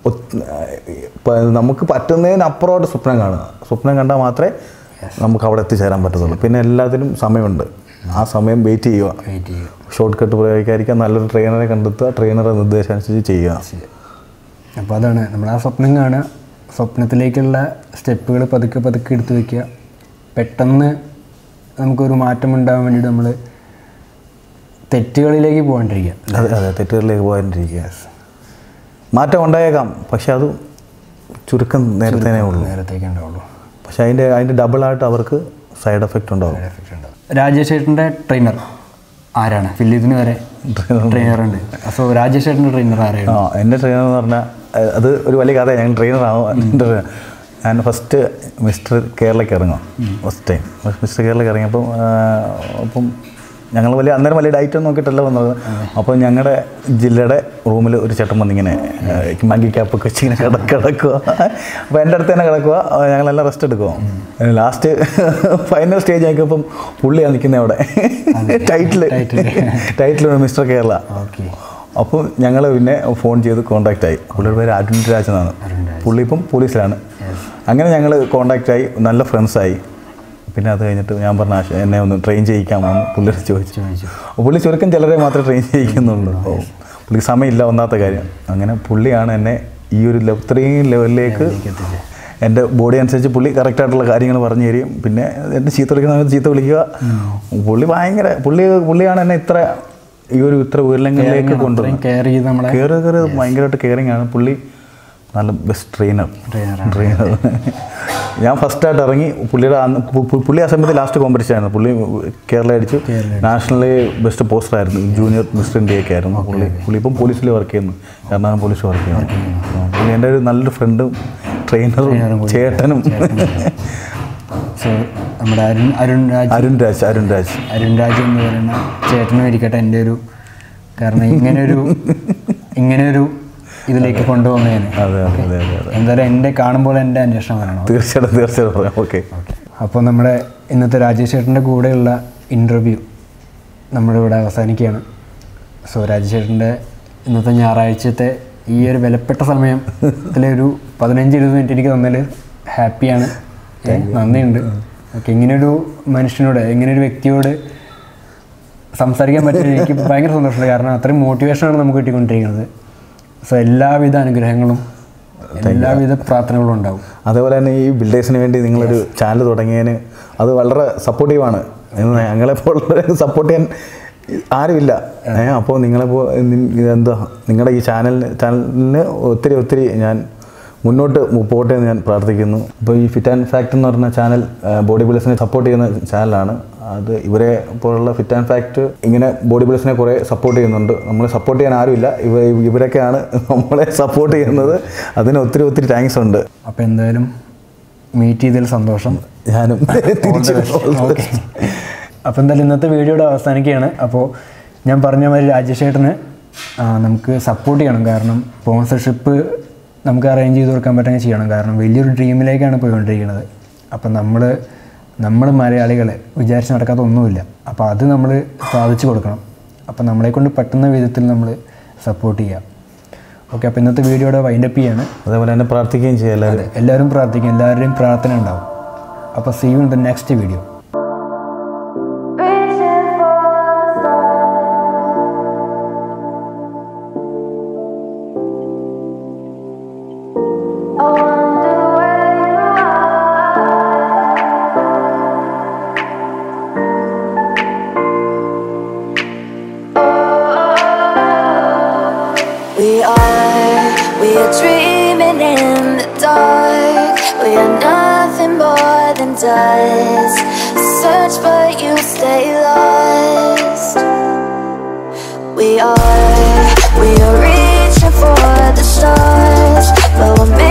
നമുക്ക് പറ്റുന്നതിനപ്പുറമായിട്ട് സ്വപ്നം കാണുക സ്വപ്നം കണ്ടാൽ മാത്രമേ നമുക്ക് അവിടെ എത്തിച്ചേരാൻ പറ്റത്തുള്ളൂ പിന്നെ എല്ലാത്തിനും സമയമുണ്ട് ആ സമയം വെയിറ്റ് ചെയ്യുക വെയിറ്റ് ചെയ്യും ഷോർട്ട് കട്ട് പ്രയോഗിക്കാതിരിക്കാൻ നല്ലൊരു ട്രെയിനറെ കണ്ടെത്തുക ട്രെയിനറുടെ നിർദ്ദേശം അനുസരിച്ച് ചെയ്യുക അപ്പോൾ അതാണ് നമ്മൾ ആ സ്വപ്നം കാണുക സ്വപ്നത്തിലേക്കുള്ള സ്റ്റെപ്പുകൾ പതുക്കെ പതുക്കെ എടുത്തു വെക്കുക പെട്ടെന്ന് നമുക്കൊരു മാറ്റം ഉണ്ടാകാൻ വേണ്ടിയിട്ട് നമ്മൾ തെറ്റുകളിലേക്ക് പോകാണ്ടിരിക്കുക അതെ അതെ തെറ്റുകളിലേക്ക് പോകാനിരിക്കുക മാറ്റം ഉണ്ടായേക്കാം പക്ഷെ അത് ചുരുക്കം നേരത്തേനേ ഉള്ളൂ നേരത്തേക്ക് ഉണ്ടാവുള്ളൂ പക്ഷെ അതിൻ്റെ അതിൻ്റെ ഡബിളായിട്ട് അവർക്ക് സൈഡ് എഫക്റ്റ് ഉണ്ടാവും എഫക്റ്റ് ഉണ്ടാവും രാജേഷ് ചേട്ടൻ്റെ ട്രെയിനർ ആരാണ് ഫില്ലിയത്തിന് വരെ ട്രെയിനർ ഉണ്ട് സോ രാജേഷ് ചേട്ടൻ്റെ ട്രെയിനർ ആരാണ് ആ എൻ്റെ ട്രെയിനർ എന്ന് പറഞ്ഞാൽ അഹ് അത് ഒരു വലിയ കഥ ഞങ്ങൾ ട്രെയിനറാണ് എൻ്റെ ഞാൻ ഫസ്റ്റ് മിസ്റ്റർ കേരളയ്ക്ക് ഇറങ്ങും ഫസ്റ്റ് ടൈം മിസ്റ്റർ കേരളയ്ക്ക് ഇറങ്ങിയപ്പം ആ, അപ്പം ഞങ്ങൾ വലിയ അന്നേരം വലിയ ഡയറ്റ് ഒന്നും നോക്കിയിട്ടല്ല വന്നത് അപ്പോൾ ഞങ്ങളുടെ ജില്ലയുടെ റൂമിൽ ഒരു ചേട്ടൻ വന്നിങ്ങനെ ആ, മങ്കി ക്യാപ്പൊക്കെ വെച്ച് ഇങ്ങനെ കിട കിടക്കുക അപ്പോൾ എൻ്റെ അടുത്ത് തന്നെ കിടക്കുക ആ, ഞങ്ങളെല്ലാം റെസ്റ്റ് എടുക്കുക ലാസ്റ്റ് ഫൈനൽ സ്റ്റേജ് ആക്കിയപ്പം പുള്ളിയാണ് നിൽക്കുന്നത് അവിടെ title title mister Kerala okay അപ്പോൾ ഞങ്ങൾ പിന്നെ ഫോൺ ചെയ്ത് കോൺടാക്റ്റ് ആയി പുള്ളിയുടെ പേര് അരുൺ രാജ് എന്നാണ് പുള്ളി ഇപ്പം പോലീസിലാണ് അങ്ങനെ ഞങ്ങൾ കോൺടാക്റ്റ് ആയി നല്ല ഫ്രണ്ട്സായി പിന്നെ അത് കഴിഞ്ഞിട്ട് ഞാൻ പറഞ്ഞ ആശ എന്നെ ഒന്ന് ട്രെയിൻ ചെയ്യിക്കാമോ എന്ന് പുള്ളിയോട് ചോദിച്ചു ചോദിച്ചു അപ്പോൾ പുള്ളി ചുരുക്കം ചിലരെ മാത്രമേ ട്രെയിൻ ചെയ്യിക്കുന്നുള്ളൂ അപ്പോൾ പുള്ളിക്ക് സമയമില്ല ഒന്നാമത്തെ കാര്യം അങ്ങനെ പുള്ളിയാണ് എന്നെ ഈ ഒരു ലെവ- ഇത്രയും ലെവലിലേക്ക് എത്തിച്ചത്. എൻ്റെ ബോഡി അനുസരിച്ച് പുള്ളി കറക്റ്റായിട്ടുള്ള കാര്യങ്ങൾ പറഞ്ഞു തരും പിന്നെ എൻ്റെ ചീത്ത വിളിക്കുന്ന സമയത്ത് ചീത്ത വിളിക്കുക പുള്ളി ഭയങ്കര പുള്ളി പുള്ളിയാണ് എന്നെ ഇത്ര ഈ ഒരു ഇത്ര ഉയരങ്ങളിലേക്ക് കൊണ്ടുവന്നത് കെയർ ചെയ്ത് നമ്മളെ കയറി കയറി ഭയങ്കരമായിട്ട് കെയറിങ് ആണ് പുള്ളി നല്ല ബെസ്റ്റ് ട്രെയിനർ ട്രെയിനറാണ് ട്രെയിനർ ഞാൻ ഫസ്റ്റായിട്ട് ഇറങ്ങി പുള്ളിയുടെ അന്ന് പു- പു- പുള്ളി ആ സമയത്ത് ലാസ്റ്റ് കോമ്പറ്റീഷൻ ആയിരുന്നു പുള്ളി കേരള അടിച്ചു നാഷണലി ബെസ്റ്റ് പോസ്റ്റർ ആയിരുന്നു ജൂനിയർ മിസ്റ്റർ ഇന്ത്യ ഒക്കെ ആയിരുന്നു പുള്ളി പുള്ളി ഇപ്പം പോലീസിൽ വർക്ക് ചെയ്യുന്നു എറണാകുളം പോലീസിൽ വർക്ക് ചെയ്യുന്നു ആ, പുള്ളി എൻ്റെ ഒരു നല്ലൊരു ഫ്രണ്ടും ട്രെയിനറും ചേട്ടനും സോ നമ്മുടെ അരുൺ അരുൺ രാജ് അരുൺ രാജ് അരുൺ രാജ് അരുൺ രാജ് എന്ന് പറയുന്ന ചേട്ടനും ഇരിക്കട്ടെ എൻ്റെ ഒരു കാരണം ഇങ്ങനൊരു ഇങ്ങനൊരു ഇതിലേക്ക് കൊണ്ടുപോകുന്നതിന് അതെ അതെ അതെ അതെ അതെ എന്തായാലും എൻ്റെ കാണുമ്പോൾ എൻ്റെ അന്വേഷണം വരണം തീർച്ചയായിട്ടും തീർച്ചയായിട്ടും പറയാം ഓക്കെ അപ്പോൾ നമ്മുടെ ഇന്നത്തെ രാജേഷ് ചേട്ടൻ്റെ കൂടെയുള്ള ഇൻ്റർവ്യൂ നമ്മളിവിടെ അവസാനിക്കുകയാണ് സോ രാജേഷ് ചേട്ടൻ്റെ ഇന്നത്തെ ഞായറാഴ്ചത്തെ ഈ ഒരു വിലപ്പെട്ട സമയത്തിലെ ഒരു പതിനഞ്ച് ഇരുപത് മിനിറ്റ് എനിക്ക് തന്നതിൽ ഹാപ്പിയാണ് ഏ, നന്ദിയുണ്ട് ഓക്കെ ഇങ്ങനൊരു മനുഷ്യനോട് ഇങ്ങനൊരു വ്യക്തിയോട് സംസാരിക്കാൻ പറ്റിയ എനിക്ക് ഭയങ്കര സന്തോഷമുണ്ട് കാരണം അത്രയും മോട്ടിവേഷനാണ് നമുക്ക് കിട്ടിക്കൊണ്ടിരിക്കുന്നത് സോ എല്ലാവിധ അനുഗ്രഹങ്ങളും എല്ലാവിധ പ്രാർത്ഥനകളും ഉണ്ടാവും അതേപോലെ തന്നെ ഈ ബിൽഡേഴ്സിന് വേണ്ടി നിങ്ങളൊരു ചാനൽ തുടങ്ങിയതിന് അത് വളരെ സപ്പോർട്ടീവാണ് ഞങ്ങളെപ്പോഴുള്ള സപ്പോർട്ട് ചെയ്യാൻ ആരുമില്ല ഏ അപ്പോൾ നിങ്ങളിപ്പോൾ എന്താ നിങ്ങളുടെ ഈ ചാനൽ ചാനലിന് ഒത്തിരി ഒത്തിരി ഞാൻ മുന്നോട്ട് പോട്ടെ എന്ന് ഞാൻ പ്രാർത്ഥിക്കുന്നു ഇപ്പോൾ ഈ ഫിറ്റ് ആൻഡ് ഫാക്ട് എന്ന് പറഞ്ഞ ചാനൽ ബോഡി ബിൽഡേഴ്സിനെ സപ്പോർട്ട് ചെയ്യുന്ന ചാനലാണ് അത് ഇവരെ പോലുള്ള ഫിറ്റ് ആൻഡ് ഫാക്ട് ഇങ്ങനെ ബോഡി ബിൽഡേഴ്സിനെ കുറേ സപ്പോർട്ട് ചെയ്യുന്നുണ്ട് നമ്മളെ സപ്പോർട്ട് ചെയ്യാൻ ആരുമില്ല ഇവ ഇവരൊക്കെയാണ് നമ്മളെ സപ്പോർട്ട് ചെയ്യുന്നത് അതിന് ഒത്തിരി ഒത്തിരി താങ്ക്സ് ഉണ്ട് അപ്പോൾ എന്തായാലും മീറ്റ് ചെയ്തതിൽ സന്തോഷം ഞാനും തിരിച്ചു ഓക്കെ അപ്പോൾ എന്തായാലും ഇന്നത്തെ വീഡിയോയുടെ അവസാനിക്കുകയാണ് അപ്പോൾ ഞാൻ പറഞ്ഞ മാതിരി രാജേഷ് ചേട്ടന് ആ, നമുക്ക് സപ്പോർട്ട് ചെയ്യണം കാരണം സ്പോൺസർഷിപ്പ് നമുക്ക് അറേഞ്ച് ചെയ്ത് കൊടുക്കാൻ പറ്റുമെങ്കിൽ ചെയ്യണം കാരണം വലിയൊരു ഡ്രീമിലേക്കാണ് പോയിക്കൊണ്ടിരിക്കുന്നത് അപ്പം നമ്മൾ നമ്മൾ മലയാളികൾ വിചാരിച്ച് നടക്കാത്ത ഒന്നുമില്ല അപ്പോൾ അത് നമ്മൾ സാധിച്ചു കൊടുക്കണം അപ്പോൾ നമ്മളെ കൊണ്ട് പറ്റുന്ന വിധത്തിൽ നമ്മൾ സപ്പോർട്ട് ചെയ്യാം ഓക്കെ അപ്പോൾ ഇന്നത്തെ വീഡിയോയുടെ വൈൻഡപ്പ് ചെയ്യാണ് അതേപോലെ തന്നെ പ്രാർത്ഥിക്കുകയും ചെയ്യാം എല്ലാവരും എല്ലാവരും പ്രാർത്ഥിക്കും എല്ലാവരുടെയും പ്രാർത്ഥന ഉണ്ടാവും അപ്പോൾ see you in the next video Reaching for the stars. I wonder where you are. We are, we are dreaming in the dark. We are nothing more than dust. Search, but you stay lost. We are, we are reaching for the stars, but we're